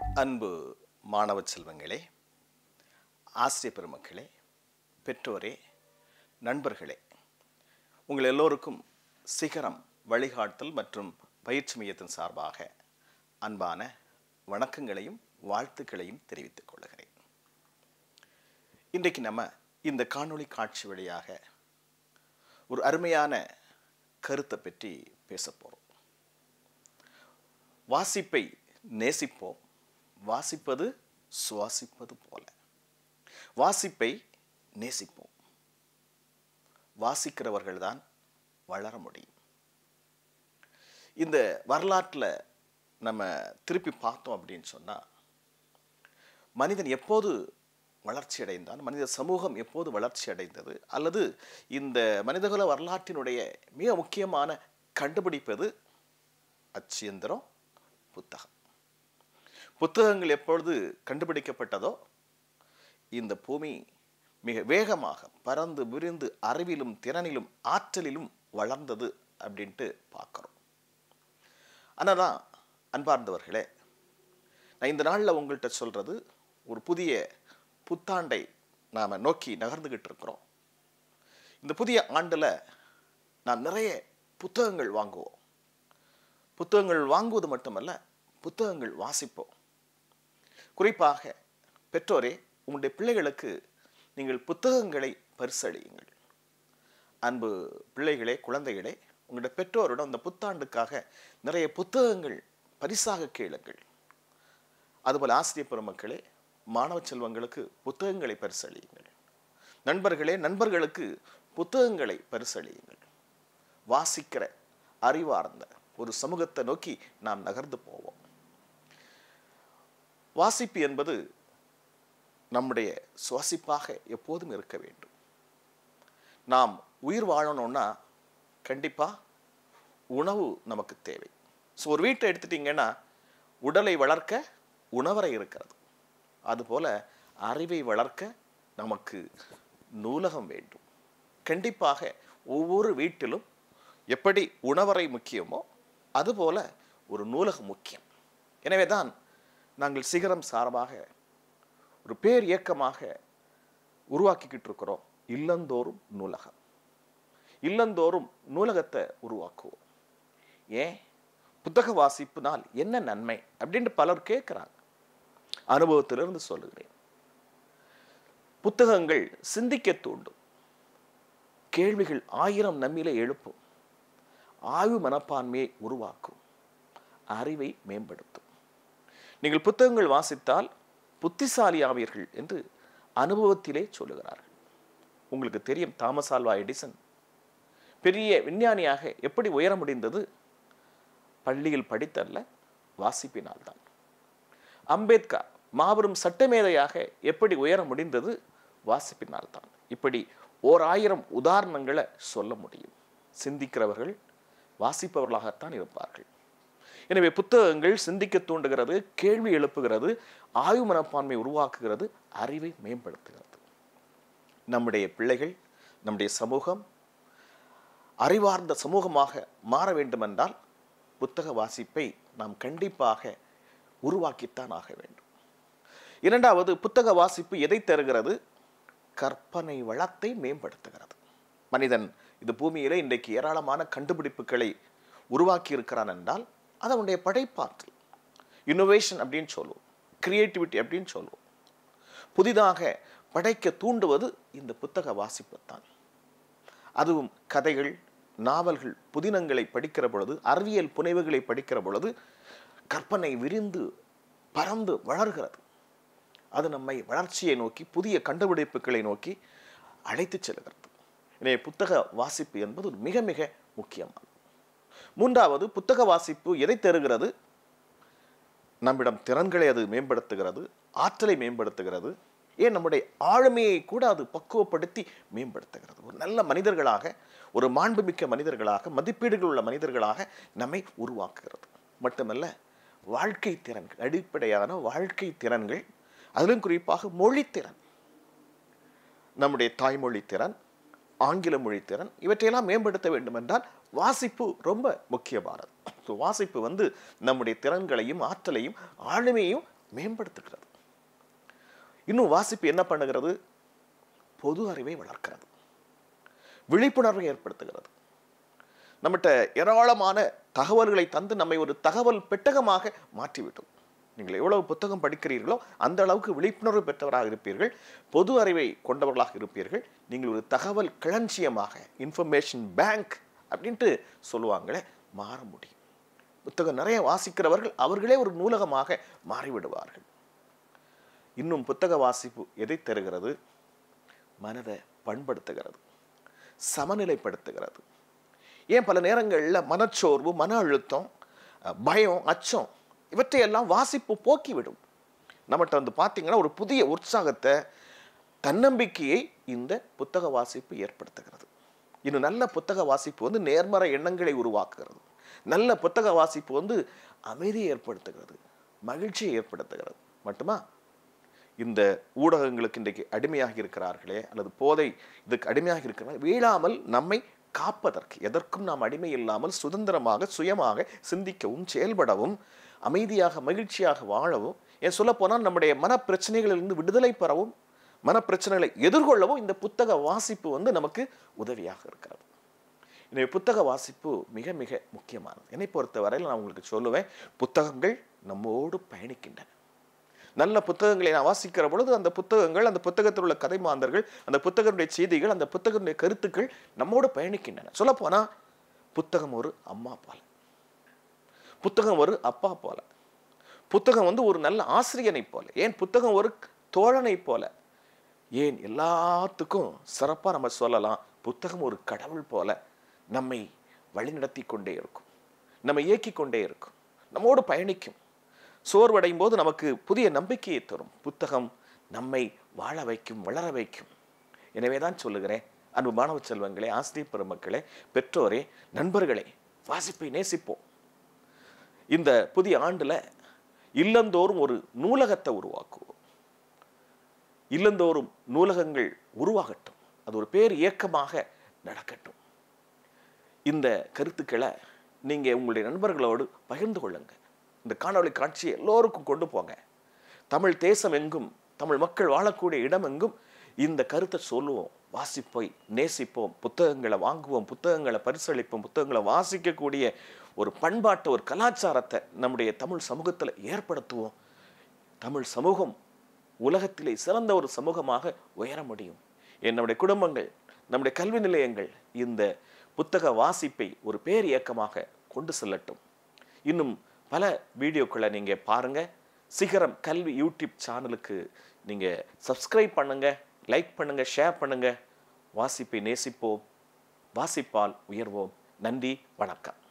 அன்பு மாணவ செல்வங்களே ஆசிரிய பெருமக்களே பெற்றோரே நண்பர்களே உங்கள் எல்லோருக்கும் சிகரம் வழிகாட்டல் மற்றும் பயிற்சி மையத்தின் சார்பாக அன்பான வணக்கங்களையும் வாழ்த்துக்களையும் தெரிவித்துக் கொள்கிறேன் இன்றைக்கு நம்ம இந்த காணொளி காட்சி வழியாக ஒரு அருமையான கருத்தை பற்றி பேச போகிறோம் வாசிப்பை நேசிப்போம் வாசிப்பது சுவாசிப்பது போல வாசிப்பை நேசிப்போம் வாசிக்கிறவர்கள்தான் வளர முடியும் இந்த வரலாற்றில் நம்ம திருப்பி பார்த்தோம் அப்படின்னு சொன்னால் மனிதன் எப்போது வளர்ச்சி அடைந்தான் மனித சமூகம் எப்போது வளர்ச்சி அடைந்தது அல்லது இந்த மனிதகுல வரலாற்றினுடைய மிக முக்கியமான கண்டுபிடிப்பது அச்சியந்திரம் புத்தகம் புத்தகங்கள் எப்பொழுது கண்டுபிடிக்கப்பட்டதோ இந்த பூமி மிக வேகமாக பறந்து விரிந்து அறிவிலும் திறனிலும் ஆற்றலிலும் வளர்ந்தது அப்படின்ட்டு பார்க்குறோம் ஆனால் தான் அன்பார்ந்தவர்களே நான் இந்த நாளில் உங்கள்கிட்ட சொல்கிறது ஒரு புதிய புத்தாண்டை நாம் நோக்கி நகர்ந்துக்கிட்டு இருக்கிறோம் இந்த புதிய ஆண்டில் நாம் நிறைய புத்தகங்கள் வாங்குவோம் புத்தகங்கள் வாங்குவது மட்டுமல்ல புத்தகங்கள் வாசிப்போம் குறிப்பாக பெற்றோரே உங்களுடைய பிள்ளைகளுக்கு நீங்கள் புத்தகங்களை பரிசளியுங்கள் அன்பு பிள்ளைகளே குழந்தைகளே உங்களுடைய பெற்றோரிடம் இந்த புத்தாண்டுக்காக நிறைய புத்தகங்கள் பரிசாக கேளுங்கள் அதுபோல் ஆசிரியர் பெருமக்களே மாணவ செல்வங்களுக்கு புத்தகங்களை பரிசளியுங்கள் நண்பர்களே நண்பர்களுக்கு புத்தகங்களை பரிசளியுங்கள் வாசிக்கிற அறிவார்ந்த ஒரு சமூகத்தை நோக்கி நாம் நகர்ந்து போவோம் வாசிப்பு என்பது நம்முடைய சுவாசிப்பாக எப்போதும் இருக்க வேண்டும் நாம் உயிர் வாழணும்னா கண்டிப்பாக உணவு நமக்கு தேவை ஸோ ஒரு வீட்டை எடுத்துட்டிங்கன்னா உடலை வளர்க்க உணவறை இருக்கிறது அதுபோல் அறிவை வளர்க்க நமக்கு நூலகம் வேண்டும் கண்டிப்பாக ஒவ்வொரு வீட்டிலும் எப்படி உணவறை முக்கியமோ அதுபோல ஒரு நூலகம் முக்கியம் எனவே தான் நாங்கள் சிகரம் சார்பாக ஒரு பேர் இயக்கமாக உருவாக்கிக்கிட்டு இருக்கிறோம் இல்லந்தோறும் நூலகம் இல்லந்தோறும் நூலகத்தை உருவாக்குவோம் ஏன் புத்தக வாசிப்பினால் என்ன நன்மை அப்படின்ட்டு பலர் கேட்குறாங்க அனுபவத்திலிருந்து சொல்லுகிறேன் புத்தகங்கள் சிந்திக்க தூண்டும் கேள்விகள் ஆயிரம் நம்மிலே எழுப்பும் ஆய்வு மனப்பான்மையை உருவாக்கும் அறிவை மேம்படுத்தும் நீங்கள் புத்தகங்கள் வாசித்தால் புத்திசாலி ஆவீர்கள் என்று அனுபவத்திலே சொல்லுகிறார்கள் உங்களுக்கு தெரியும் தாமஸ் ஆல்வா எடிசன் பெரிய விஞ்ஞானியாக எப்படி உயர முடிந்தது பள்ளியில் படித்தல்ல வாசிப்பினால் தான் அம்பேத்கர் மாபெரும் சட்டமேதையாக எப்படி உயர முடிந்தது வாசிப்பினால் தான் இப்படி ஓர் ஆயிரம் உதாரணங்களை சொல்ல முடியும் சிந்திக்கிறவர்கள் வாசிப்பவர்களாகத்தான் இருப்பார்கள் எனவே புத்தகங்கள் சிந்திக்க தூண்டுகிறது கேள்வி எழுப்புகிறது ஆய்வு மனப்பான்மை உருவாக்குகிறது அறிவை மேம்படுத்துகிறது நம்முடைய பிள்ளைகள் நம்முடைய சமூகம் அறிவார்ந்த சமூகமாக மாற வேண்டுமென்றால் புத்தக வாசிப்பை நாம் கண்டிப்பாக உருவாக்கித்தான் ஆக வேண்டும் இரண்டாவது புத்தக வாசிப்பு எதை தருகிறது கற்பனை வளத்தை மேம்படுத்துகிறது மனிதன் இது பூமியிலே இன்றைக்கு ஏராளமான கண்டுபிடிப்புகளை உருவாக்கி இருக்கிறான் என்றால் அது அவனுடைய படைப்பாற்றல் இன்னோவேஷன் அப்படின்னு சொல்லுவோம் கிரியேட்டிவிட்டி அப்படின்னு சொல்லுவோம் புதிதாக படைக்க தூண்டுவது இந்த புத்தக வாசிப்பு தான் அதுவும் கதைகள் நாவல்கள் புதினங்களை படிக்கிற பொழுது அறிவியல் புனைவுகளை படிக்கிற பொழுது கற்பனை விரிந்து பறந்து வளர்கிறது அது நம்மை வளர்ச்சியை நோக்கி புதிய கண்டுபிடிப்புகளை நோக்கி அழைத்து செல்கிறது எனவே புத்தக வாசிப்பு என்பது மிக மிக முக்கியமானது மூன்றாவது புத்தக வாசிப்பு எதை தருகிறது நம்மிடம் திறன்களை அது மேம்படுத்துகிறது ஆற்றலை மேம்படுத்துகிறது ஏன் நம்முடைய ஆளுமையை கூட அது பக்குவப்படுத்தி மேம்படுத்துகிறது ஒரு நல்ல மனிதர்களாக ஒரு மாண்புமிக்க மனிதர்களாக மதிப்பீடுகள் உள்ள மனிதர்களாக நம்மை உருவாக்குகிறது மட்டுமல்ல வாழ்க்கை திறன்கள் அடிப்படையான வாழ்க்கை திறன்கள் அதிலும் குறிப்பாக மொழித்திறன் நம்முடைய தாய்மொழி திறன் ஆங்கில மொழி திறன் இவற்றையெல்லாம் மேம்படுத்த வேண்டும் என்றால் வாசிப்பு ரொம்ப முக்கியமானது ஸோ வாசிப்பு வந்து நம்முடைய திறன்களையும் ஆற்றலையும் ஆளுமையையும் மேம்படுத்துகிறது இன்னும் வாசிப்பு என்ன பண்ணுகிறது பொது அறிவை வளர்க்கிறது விழிப்புணர்வை ஏற்படுத்துகிறது நம்மகிட்ட ஏராளமான தகவல்களை தந்து நம்மை ஒரு தகவல் பெட்டகமாக மாற்றிவிட்டோம் நீங்கள் எவ்வளவு புத்தகம் படிக்கிறீர்களோ அந்த அளவுக்கு விழிப்புணர்வு பெற்றவராக இருப்பீர்கள் பொது அறிவை கொண்டவர்களாக இருப்பீர்கள் நீங்கள் ஒரு தகவல் களஞ்சியமாக இன்ஃபர்மேஷன் பேங்க் அப்படின்ட்டு சொல்லுவாங்களே மாற முடியும் புத்தகம் நிறைய வாசிக்கிறவர்கள் அவர்களே ஒரு நூலகமாக மாறிவிடுவார்கள் இன்னும் புத்தக வாசிப்பு எதை தருகிறது மனதை பண்படுத்துகிறது சமநிலைப்படுத்துகிறது ஏன் பல நேரங்களில் மனச்சோர்வு மன அழுத்தம் அஹ், பயம் அச்சம் இவற்றையெல்லாம் வாசிப்பு போக்கிவிடும் நம்மகிட்ட வந்து பார்த்தீங்கன்னா ஒரு புதிய உற்சாகத்தை தன்னம்பிக்கையை இந்த புத்தக வாசிப்பு ஏற்படுத்துகிறது இன்னும் நல்ல புத்தக வாசிப்பு வந்து நேர்மறை எண்ணங்களை உருவாக்குகிறது நல்ல புத்தக வாசிப்பு வந்து அமைதியை ஏற்படுத்துகிறது மகிழ்ச்சியை ஏற்படுத்துகிறது மட்டுமா இந்த ஊடகங்களுக்கு இன்றைக்கு அடிமையாக இருக்கிறார்களே அல்லது போதை இதுக்கு அடிமையாக இருக்கிறார்கள் வீழாமல் நம்மை காப்பதற்கு எதற்கும் நாம் அடிமை இல்லாமல் சுதந்திரமாக சுயமாக சிந்திக்கவும் செயல்படவும் அமைதியாக மகிழ்ச்சியாக வாழவும் ஏன் சொல்லப்போனால் நம்முடைய மன பிரச்சனைகளிலிருந்து விடுதலை பெறவும் மனப்பிரச்சனைகளை எதிர்கொள்ளவும் இந்த புத்தக வாசிப்பு வந்து நமக்கு உதவியாக இருக்கிறது எனவே புத்தக வாசிப்பு மிக மிக முக்கியமானது என்னை பொறுத்தவரையில் நான் உங்களுக்கு சொல்லுவேன் புத்தகங்கள் நம்மோடு பயணிக்கின்றன நல்ல புத்தகங்களை நான் வாசிக்கிற பொழுது அந்த புத்தகங்கள் அந்த புத்தகத்தில் உள்ள கதை மாந்தர்கள் அந்த புத்தகனுடைய செய்திகள் அந்த புத்தகனுடைய கருத்துக்கள் நம்மோடு பயணிக்கின்றன சொல்லப்போனால் புத்தகம் ஒரு அம்மா போல புத்தகம் ஒரு அப்பா போல புத்தகம் வந்து ஒரு நல்ல ஆசிரியனை போல ஏன் புத்தகம் ஒரு தோழனை போல ஏன் எல்லாத்துக்கும் சிறப்பாக நம்ம சொல்லலாம் புத்தகம் ஒரு கடவுள் போல நம்மை வழிநடத்தி கொண்டே இருக்கும் நம்மை இயக்கி கொண்டே இருக்கும் நம்மோடு பயணிக்கும் சோர்வடையும் போது நமக்கு புதிய நம்பிக்கையை தரும் புத்தகம் நம்மை வாழ வைக்கும் வளர வைக்கும் எனவே தான் சொல்லுகிறேன் அன்பு மாணவ செல்வங்களே ஆசிரியர் பெருமக்களே பெற்றோரே நண்பர்களே வாசிப்பை நேசிப்போம் இந்த புதிய ஆண்டுல இல்லந்தோறும் ஒரு நூலகத்தை உருவாக்குவோம் இல்லந்தோறும் நூலகங்கள் உருவாகட்டும் அது ஒரு பேர் இயக்கமாக நடக்கட்டும் இந்த கருத்துக்களை நீங்கள் உங்களுடைய நண்பர்களோடு பகிர்ந்து கொள்ளுங்க இந்த காணொளி காட்சியை எல்லோருக்கும் கொண்டு போங்க தமிழ் தேசம் எங்கும் தமிழ் மக்கள் வாழக்கூடிய இடம் எங்கும் இந்த கருத்தை சொல்லுவோம் வாசிப்போய் நேசிப்போம் புத்தகங்களை வாங்குவோம் புத்தகங்களை பரிசளிப்போம் புத்தகங்களை வாசிக்கக்கூடிய ஒரு பண்பாட்டை ஒரு கலாச்சாரத்தை நம்முடைய தமிழ் சமூகத்தில் ஏற்படுத்துவோம் தமிழ் சமூகம் உலகத்திலே சிறந்த ஒரு சமூகமாக உயர முடியும் என் நம்முடைய குடும்பங்கள் நம்முடைய கல்வி நிலையங்கள் இந்த புத்தக வாசிப்பை ஒரு பேர் இயக்கமாக கொண்டு செல்லட்டும் இன்னும் பல வீடியோக்களை நீங்கள் பாருங்கள் சிகரம் கல்வி யூடியூப் சேனலுக்கு நீங்கள் சப்ஸ்கிரைப் பண்ணுங்கள் லைக் பண்ணுங்கள் ஷேர் பண்ணுங்கள் வாசிப்பை நேசிப்போம் வாசிப்பால் உயர்வோம் நன்றி வணக்கம்